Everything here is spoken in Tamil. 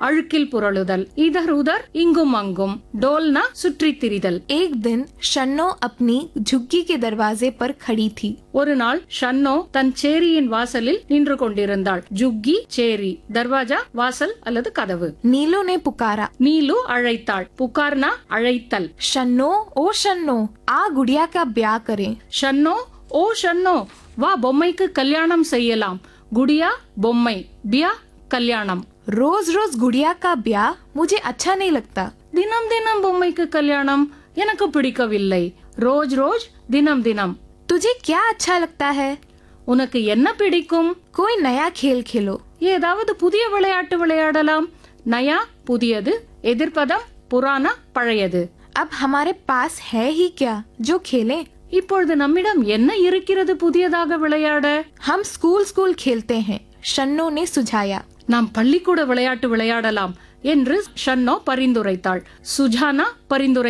அழுக்கில் புரளுதல் இதர் உதர் இங்கும் அங்கும் டோல்னா சுற்றித் திரிதல் एक दिन शन्नो अपनी झुग्गी के दरवाजे पर खड़ी थी ஒரு நாள் ஷன்னோ தன் சேரியின் வாசலில் நின்று கொண்டிருந்தாள் ஜுக்கி சேரி தர்வாஜா வாசல் அல்லது கதவு नीलू ने पुकारा நீலு அழைத்தாள் புகார்னா அழைத்தல் शन्नो ओ शन्नो आ गुड़िया का ब्याह करें ஷன்னோ ஓ ஷன்னோ வா பொம்மைக்கு கல்யாணம் செய்யலாம் குடியா பொம்மை பியா கல்யாணம் रोज रोज गुड़िया का ब्याह मुझे अच्छा नहीं लगता தினம் தினம் பொம்மைக்கு கல்யாணம் எனக்கு பிடிக்கவில்லை ரோஜ் ரோஜ் தினம் தினம் तुझे क्या अच्छा लगता है உனக்கு என்ன பிடிக்கும் कोई नया खेल खेलो ஏதாவது புதிய விளையாட்டு விளையாடலாம் நயா புதியது எதிர்ப்பதம் புராண பழையது अब हमारे पास है ही क्या जो खेलें இப்பொழுது நம்மிடம் என்ன இருக்கிறது புதியதாக விளையாட हम स्कूल स्कूल खेलते हैं शन्नो ने सुझाया நாம் பள்ளிக்கூட விளையாட்டு விளையாடலாம் என்று ஷன்னோ பரிந்துரைத்தாள் சுஜானா பரிந்துரை